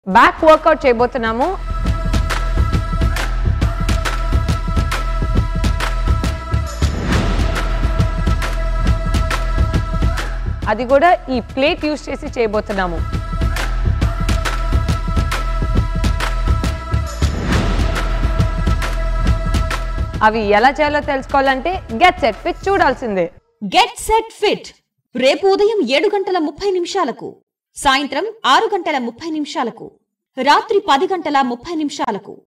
back work out చేయబోతున్నాము అది కూడా ఈ ప్లేట్ యూస్ చేసి చేయబోతున్నాము అవి ఎలా చేయాలో తెలుసుకోవాలంటే గెట్ సెట్ ఫిట్ చూడాల్సిందే గెట్ సెట్ ఫిట్ రేపు ఉదయం ఏడు గంటల ముప్పై నిమిషాలకు సాయంత్రం ఆరు గంటల ముప్పై నిమిషాలకు రాత్రి పది గంటల ముప్పై నిమిషాలకు